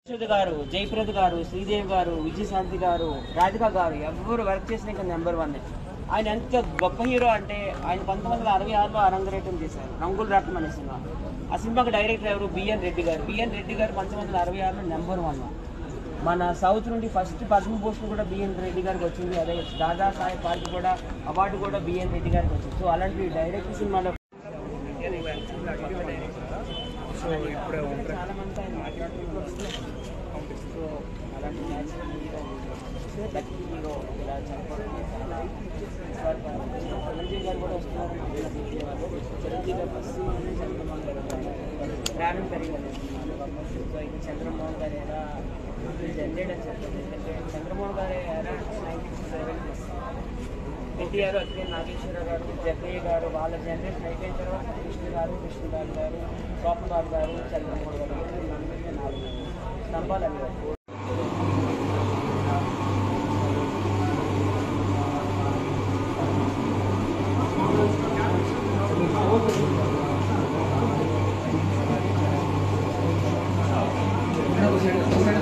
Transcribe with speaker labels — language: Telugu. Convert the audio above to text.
Speaker 1: యశోద గారు జయప్రద గారు శ్రీదేవి గారు విజయశాంతి గారు రాధిక గారు ఎవరు వర్క్ చేసిన ఇంకా నెంబర్ వన్ ఆయన ఎంత గొప్ప హీరో అంటే ఆయన పంతొమ్మిది వందల అరవై ఆరులో అరంగరేటం చేశారు రంగుల రత్నం అనే సినిమా ఆ సినిమాకి డైరెక్టర్ ఎవరు బిఎన్ రెడ్డి గారు బిఎన్ రెడ్డి గారు పంతొమ్మిది వందల అరవై ఆరులో నెంబర్ వన్ మన సౌత్ నుండి ఫస్ట్ పద్మభూషణ్ కూడా బిఎన్ రెడ్డి గారికి వచ్చింది అదే దాదా సాహెబ్ పార్టీ కూడా అవార్డు కూడా బిఎన్ రెడ్డి గారికి వచ్చింది సో అలాంటి డైరెక్టర్ సినిమాలో సో ఇప్పుడు చాలా మంది ఆయన మాట్లాడుతున్నారు సో అలాంటి న్యాచురల్ హీరో లక్కీ హీరో ఇలా చెప్పడం చాలా స్వర్గం. చిరంజీవి గారు కూడా వస్తున్నారు చిరంజీవి గారు ఫస్ట్ చంద్రమోహన్ గారు ప్రాణం పెరిగారు సో ఇది చంద్రమోహన్ గారు ఎలా జనరేట్ అని చెప్పారు ఎందుకంటే చంద్రమోహన్ గారు ఎలా nineteen seven NTR Akkineni Nageswararao garu Jaggaiah గారు వాళ్ళ జనరేషన్ అయిపోయిన తర్వాత కృష్ణ గారు కృష్ణరాజు గారు సోపబాబు గారు చంద్రమోహన్ గారు వీళ్ళు నలుగురు నాలుగు స్తంభాలు అనేవారు
Speaker 2: ఒకసారి